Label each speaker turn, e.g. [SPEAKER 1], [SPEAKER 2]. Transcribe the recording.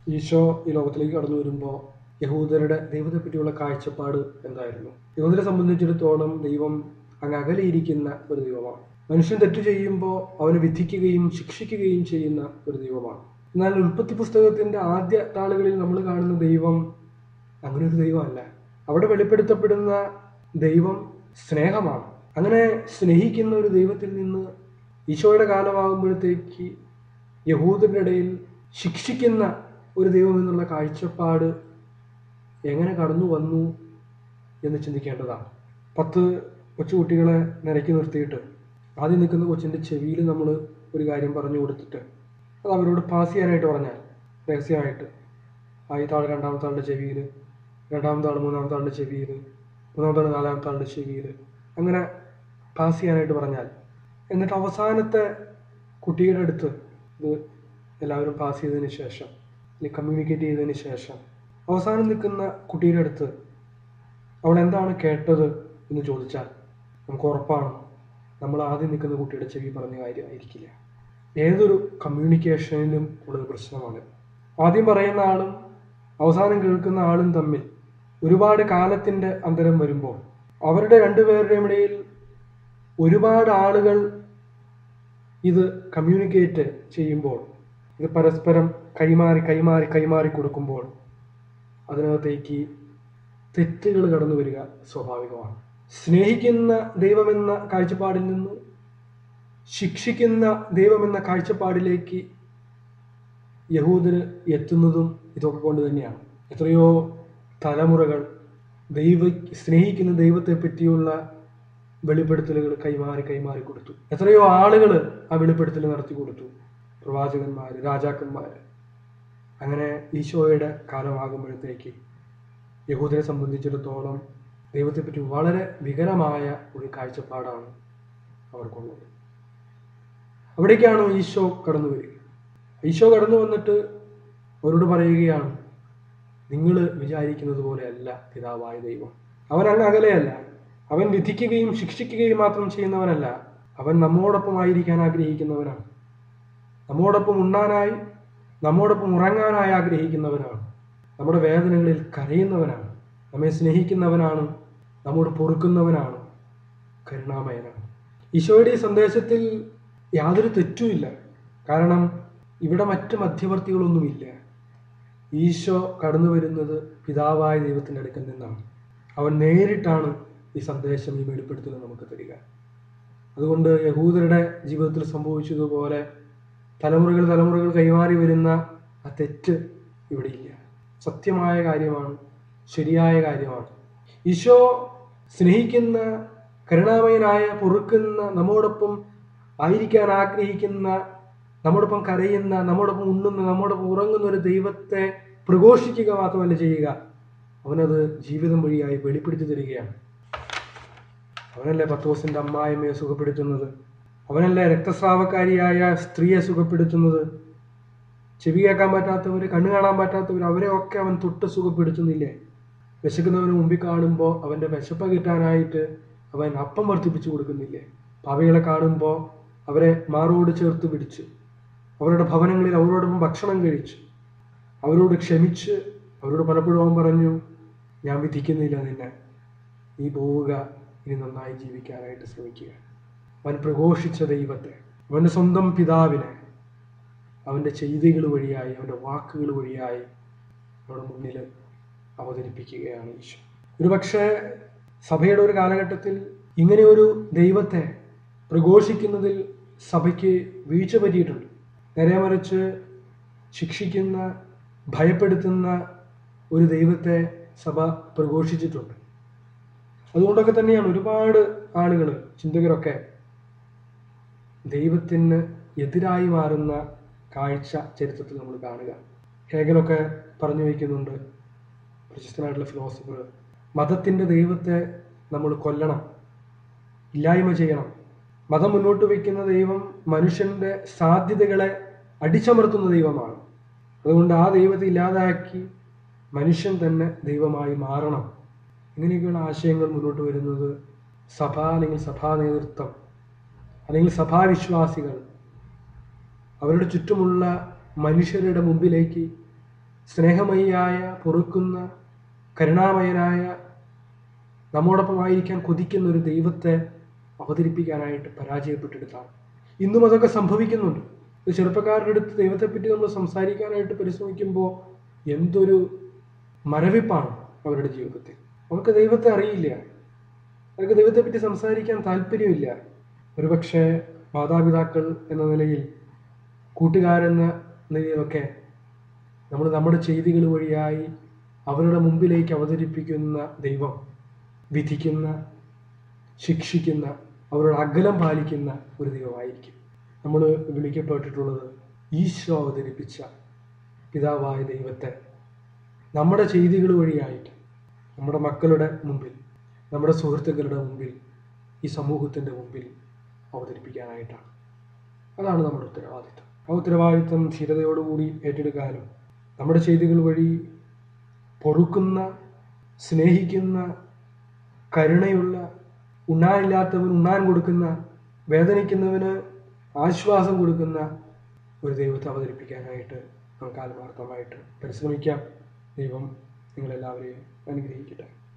[SPEAKER 1] ഈശോ ഈ ലോകത്തിലേക്ക് കടന്നു വരുമ്പോൾ യഹൂദരുടെ ദൈവത്തെ പറ്റിയുള്ള കാഴ്ചപ്പാട് എന്തായിരുന്നു യഹൂദരെ സംബന്ധിച്ചിടത്തോളം ദൈവം അങ്ങ് അകലെയിരിക്കുന്ന ഒരു ദൈവമാണ് മനുഷ്യൻ തെറ്റ് ചെയ്യുമ്പോൾ അവനെ വിധിക്കുകയും ശിക്ഷിക്കുകയും ചെയ്യുന്ന ഒരു ദൈവമാണ് എന്നാൽ ഉൽപ്പത്തി പുസ്തകത്തിന്റെ ആദ്യ താളുകളിൽ നമ്മൾ കാണുന്ന ദൈവം അങ്ങനെ ഒരു ദൈവമല്ല അവിടെ വെളിപ്പെടുത്തപ്പെടുന്ന ദൈവം സ്നേഹമാണ് അങ്ങനെ സ്നേഹിക്കുന്ന ഒരു ദൈവത്തിൽ നിന്ന് ഈശോയുടെ കാലമാകുമ്പോഴത്തേക്ക് യഹൂദരുടെ ഇടയിൽ ശിക്ഷിക്കുന്ന ഒരു ദൈവം എന്നുള്ള കാഴ്ചപ്പാട് എങ്ങനെ കടന്നു വന്നു എന്ന് ചിന്തിക്കേണ്ടതാണ് പത്ത് കൊച്ചുകുട്ടികളെ നിരക്കി നിർത്തിയിട്ട് ആദ്യം നിൽക്കുന്ന കൊച്ചിൻ്റെ ചെവിയിൽ നമ്മൾ ഒരു കാര്യം പറഞ്ഞു കൊടുത്തിട്ട് അത് അവരോട് പാസ് ചെയ്യാനായിട്ട് പറഞ്ഞാൽ രഹസ്യമായിട്ട് ആദ്യത്തെ ആൾ രണ്ടാമത്തെ ആളുടെ ചെവിയിൽ രണ്ടാമത്തെ ആൾ മൂന്നാമത്തെ ആളുടെ ചെവിയിൽ മൂന്നാമത്തെ ആൾ നാലാമത്തെ ആളുടെ ചെവിയിൽ അങ്ങനെ പാസ് ചെയ്യാനായിട്ട് പറഞ്ഞാൽ എന്നിട്ട് അവസാനത്തെ കുട്ടിയുടെ അടുത്ത് ഇത് എല്ലാവരും പാസ് ചെയ്തതിന് ശേഷം അല്ലെങ്കിൽ കമ്മ്യൂണിക്കേറ്റ് ചെയ്തതിന് ശേഷം അവസാനം നിൽക്കുന്ന കുട്ടിയുടെ അടുത്ത് അവൾ എന്താണ് കേട്ടത് എന്ന് ചോദിച്ചാൽ നമുക്ക് ഉറപ്പാണ് നമ്മൾ ആദ്യം നിൽക്കുന്ന കുട്ടിയുടെ ചെവി പറഞ്ഞ കാര്യമായിരിക്കില്ല ഏതൊരു കമ്മ്യൂണിക്കേഷനിലും ഉള്ളൊരു പ്രശ്നമാണ് ആദ്യം പറയുന്ന ആളും അവസാനം കേൾക്കുന്ന ആളും തമ്മിൽ ഒരുപാട് കാലത്തിൻ്റെ അന്തരം വരുമ്പോൾ അവരുടെ രണ്ടുപേരുടെയും ഇടയിൽ ഒരുപാട് ആളുകൾ ഇത് കമ്മ്യൂണിക്കേറ്റ് ചെയ്യുമ്പോൾ ഇത് പരസ്പരം കൈമാറി കൈമാറി കൈമാറി കൊടുക്കുമ്പോൾ അതിനകത്തേക്ക് തെറ്റുകൾ കടന്നു വരിക സ്വാഭാവികമാണ് സ്നേഹിക്കുന്ന ദൈവമെന്ന കാഴ്ചപ്പാടിൽ നിന്ന് ശിക്ഷിക്കുന്ന ദൈവമെന്ന കാഴ്ചപ്പാടിലേക്ക് യഹൂദര് എത്തുന്നതും ഇതൊക്കെ കൊണ്ട് തന്നെയാണ് എത്രയോ തലമുറകൾ ദൈവ സ്നേഹിക്കുന്ന ദൈവത്തെ പറ്റിയുള്ള വെളിപ്പെടുത്തലുകൾ കൈമാറി കൈമാറി കൊടുത്തു എത്രയോ ആളുകൾ ആ വെളിപ്പെടുത്തൽ നടത്തി കൊടുത്തു പ്രവാചകന്മാർ രാജാക്കന്മാർ അങ്ങനെ ഈശോയുടെ കാലമാകുമ്പോഴത്തേക്ക് യഹൂദരെ സംബന്ധിച്ചിടത്തോളം ദൈവത്തെപ്പറ്റി വളരെ വികലമായ ഒരു കാഴ്ചപ്പാടാണ് അവർക്കുള്ളത് അവിടേക്കാണ് ഈശോ കടന്നു വരിക ഈശോ കടന്നു വന്നിട്ട് അവരോട് പറയുകയാണ് നിങ്ങൾ വിചാരിക്കുന്നത് പോലെയല്ല പിതാവായ ദൈവം അവൻ അങ്ങ് അകലെയല്ല അവൻ വിധിക്കുകയും ശിക്ഷിക്കുകയും മാത്രം ചെയ്യുന്നവനല്ല അവൻ നമ്മോടൊപ്പം ആയിരിക്കാൻ ആഗ്രഹിക്കുന്നവനാണ് നമ്മോടൊപ്പം ഉണ്ണാനായി നമ്മോടൊപ്പം ഉറങ്ങാനായി ആഗ്രഹിക്കുന്നവനാണ് നമ്മുടെ വേദനകളിൽ കരയുന്നവനാണ് നമ്മെ സ്നേഹിക്കുന്നവനാണ് നമ്മോട് പൊറുക്കുന്നവനാണ് കരുണാമയനാണ് ഈശോയുടെ ഈ സന്ദേശത്തിൽ യാതൊരു തെറ്റുമില്ല കാരണം ഇവിടെ മറ്റ് മധ്യവർത്തികളൊന്നുമില്ല ഈശോ കടന്നു വരുന്നത് പിതാവായ ദൈവത്തിൻ്റെ അടുക്കൽ നിന്നാണ് അവൻ നേരിട്ടാണ് ഈ സന്ദേശം ഈ വെളിപ്പെടുത്തൽ നമുക്ക് തരിക അതുകൊണ്ട് യഹൂദരുടെ ജീവിതത്തിൽ സംഭവിച്ചതുപോലെ തലമുറകൾ തലമുറകൾ കൈമാറി വരുന്ന ആ തെറ്റ് ഇവിടെയില്ല സത്യമായ കാര്യമാണ് ശരിയായ കാര്യമാണ് ഈശോ സ്നേഹിക്കുന്ന കരുണാമയനായ പൊറുക്കുന്ന നമ്മോടൊപ്പം ആയിരിക്കാൻ ആഗ്രഹിക്കുന്ന നമ്മോടൊപ്പം കരയുന്ന നമ്മോടൊപ്പം ഉണ്ണുന്ന നമ്മോടൊപ്പം ഉറങ്ങുന്ന ഒരു ദൈവത്തെ പ്രഘോഷിക്കുക മാത്രമല്ല ചെയ്യുക അവനത് ജീവിതം വഴിയായി വെളിപ്പെടുത്തി തരികയാണ് അവനല്ലേ പത്തോസിന്റെ അമ്മായിമ്മയെ സുഖപ്പെടുത്തുന്നത് അവനല്ലേ രക്തസ്രാവക്കാരിയായ സ്ത്രീയെ സുഖപ്പെടുത്തുന്നത് ചെവി കേൾക്കാൻ പറ്റാത്തവർ കണ്ണു കാണാൻ പറ്റാത്തവർ അവരെ ഒക്കെ അവൻ തൊട്ട് സുഖപ്പെടുത്തുന്നില്ലേ വിശക്കുന്നവന് മുമ്പിൽ കാണുമ്പോൾ അവൻ്റെ വിശപ്പ് കിട്ടാനായിട്ട് അവൻ അപ്പം വർദ്ധിപ്പിച്ചു കൊടുക്കുന്നില്ലേ പാവികളെ കാണുമ്പോൾ അവരെ മാറോട് ചേർത്ത് പിടിച്ച് അവരുടെ ഭവനങ്ങളിൽ അവരോടൊപ്പം ഭക്ഷണം കഴിച്ചു അവരോട് ക്ഷമിച്ച് അവരോട് പലപ്പോഴും അവൻ പറഞ്ഞു ഞാൻ വിധിക്കുന്നില്ല നിന്നെ നീ പോവുക ഇനി നന്നായി ജീവിക്കാനായിട്ട് ശ്രമിക്കുക അവൻ പ്രഘോഷിച്ച ദൈവത്തെ അവൻ്റെ സ്വന്തം പിതാവിനെ അവൻ്റെ ചെയ്തികൾ വഴിയായി അവൻ്റെ വാക്കുകൾ വഴിയായി നമ്മുടെ മുന്നിൽ അവതരിപ്പിക്കുകയാണ് ഈശോ ഒരുപക്ഷെ സഭയുടെ ഒരു കാലഘട്ടത്തിൽ ഇങ്ങനെ ഒരു ദൈവത്തെ പ്രഘോഷിക്കുന്നതിൽ സഭയ്ക്ക് വീഴ്ച പറ്റിയിട്ടുണ്ട് നേരെ മറിച്ച് ശിക്ഷിക്കുന്ന ഭയപ്പെടുത്തുന്ന ഒരു ദൈവത്തെ സഭ പ്രഘോഷിച്ചിട്ടുണ്ട് അതുകൊണ്ടൊക്കെ തന്നെയാണ് ഒരുപാട് ആളുകൾ ചിന്തകരൊക്കെ ദൈവത്തിന് എതിരായി മാറുന്ന കാഴ്ച ചരിത്രത്തിൽ നമ്മൾ കാണുക ഹേഗലൊക്കെ പറഞ്ഞു വയ്ക്കുന്നുണ്ട് പ്രശസ്തനായിട്ടുള്ള ഫിലോസഫർ മതത്തിൻ്റെ ദൈവത്തെ നമ്മൾ കൊല്ലണം ഇല്ലായ്മ ചെയ്യണം മതം മുന്നോട്ട് വയ്ക്കുന്ന ദൈവം മനുഷ്യന്റെ സാധ്യതകളെ അടിച്ചമർത്തുന്ന ദൈവമാണ് അതുകൊണ്ട് ആ ദൈവത്തെ ഇല്ലാതാക്കി മനുഷ്യൻ തന്നെ ദൈവമായി മാറണം ഇങ്ങനെയൊക്കെയുള്ള ആശയങ്ങൾ മുന്നോട്ട് വരുന്നത് സഭ അല്ലെങ്കിൽ സഭാ നേതൃത്വം അല്ലെങ്കിൽ സഭാവിശ്വാസികൾ അവരുടെ ചുറ്റുമുള്ള മനുഷ്യരുടെ മുമ്പിലേക്ക് സ്നേഹമയിയായ പൊറുക്കുന്ന കരുണാമയനായ നമ്മോടൊപ്പമായിരിക്കാൻ കൊതിക്കുന്ന ഒരു ദൈവത്തെ അവതരിപ്പിക്കാനായിട്ട് പരാജയപ്പെട്ടെടുത്താണ് ഇന്നും അതൊക്കെ സംഭവിക്കുന്നുണ്ട് ഒരു ചെറുപ്പക്കാരുടെ അടുത്ത് ദൈവത്തെപ്പറ്റി നമ്മൾ സംസാരിക്കാനായിട്ട് പരിശ്രമിക്കുമ്പോൾ എന്തൊരു മരവിപ്പാണ് അവരുടെ ജീവിതത്തിൽ അവർക്ക് ദൈവത്തെ അറിയില്ല അവർക്ക് ദൈവത്തെപ്പറ്റി സംസാരിക്കാൻ താല്പര്യമില്ല ഒരുപക്ഷെ മാതാപിതാക്കൾ എന്ന നിലയിൽ കൂട്ടുകാരെന്ന നിലയിലൊക്കെ നമ്മൾ നമ്മുടെ ചെയ്തികൾ വഴിയായി അവരുടെ മുമ്പിലേക്ക് അവതരിപ്പിക്കുന്ന ദൈവം വിധിക്കുന്ന ശിക്ഷിക്കുന്ന അവരുടെ അകലം പാലിക്കുന്ന ഒരു ദൈവമായിരിക്കും നമ്മൾ വിളിക്കപ്പെട്ടിട്ടുള്ളത് ഈശോ അവതരിപ്പിച്ച പിതാവായ ദൈവത്തെ നമ്മുടെ ചെയ്തികൾ വഴിയായിട്ട് നമ്മുടെ മക്കളുടെ മുമ്പിൽ നമ്മുടെ സുഹൃത്തുക്കളുടെ മുമ്പിൽ ഈ സമൂഹത്തിൻ്റെ മുമ്പിൽ അവതരിപ്പിക്കാനായിട്ടാണ് അതാണ് നമ്മുടെ ഉത്തരവാദിത്വം ആ ഉത്തരവാദിത്വം ധീരതയോടുകൂടി ഏറ്റെടുക്കാനും നമ്മുടെ ചെയ്തികൾ വഴി പൊറുക്കുന്ന സ്നേഹിക്കുന്ന കരുണയുള്ള ഉണ്ണാനില്ലാത്തവൻ ഉണ്ണാൻ കൊടുക്കുന്ന വേദനിക്കുന്നവന് ആശ്വാസം കൊടുക്കുന്ന ഒരു ദൈവത്തെ അവതരിപ്പിക്കാനായിട്ട് നമുക്ക് ആത്മാർത്ഥമായിട്ട് പരിശ്രമിക്കാം ദൈവം നിങ്ങളെല്ലാവരെയും അനുഗ്രഹിക്കട്ടെ